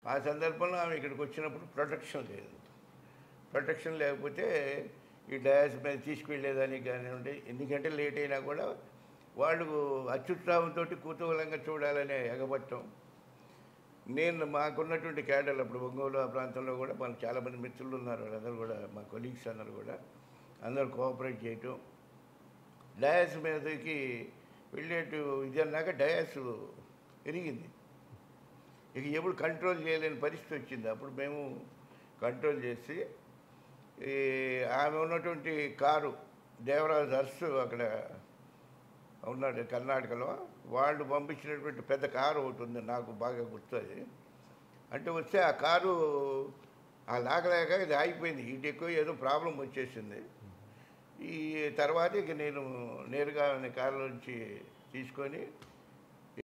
ఆ సందర్భంలో ఆమె ఇక్కడికి వచ్చినప్పుడు ప్రొటెక్షన్ లేదు ప్రొటెక్షన్ లేకపోతే ఈ డయాస్ మీద తీసుకువెళ్ళేదానికి కానివ్వండి ఎన్ని గంటలు లేట్ అయినా కూడా వాళ్ళు అత్యుత్సాహంతో కుతూహలంగా చూడాలనే ఎగబట్టం నేను మాకున్నటువంటి క్యాడర్లు అప్పుడు ఒంగోలు ఆ ప్రాంతంలో కూడా మనకు చాలామంది మిత్రులు ఉన్నారు వాళ్ళందరూ కూడా మా కొలీగ్స్ అందరూ కూడా అందరూ కోఆపరేట్ చేయటం డయాస్ మీదకి వెళ్ళేటు ఇది అన్నాక డయాస్ ఎరిగింది ఇక ఎప్పుడు కంట్రోల్ చేయలేని పరిస్థితి వచ్చింది అప్పుడు మేము కంట్రోల్ చేసి ఈ ఆమె ఉన్నటువంటి కారు దేవరాజు అర్స్ అక్కడ ఉన్నాడు కర్ణాటకలో వాళ్ళు పంపించినటువంటి పెద్ద కారు ఒకటి ఉంది నాకు బాగా గుర్తుంది అంటే వస్తే ఆ కారు ఆ లాగలేక ఇది ఆగిపోయింది హీట్ ఎక్కువ ఏదో ప్రాబ్లం వచ్చేసింది ఈ తర్వాత ఇక నేను నేరుగా ఆమె కారులోంచి తీసుకొని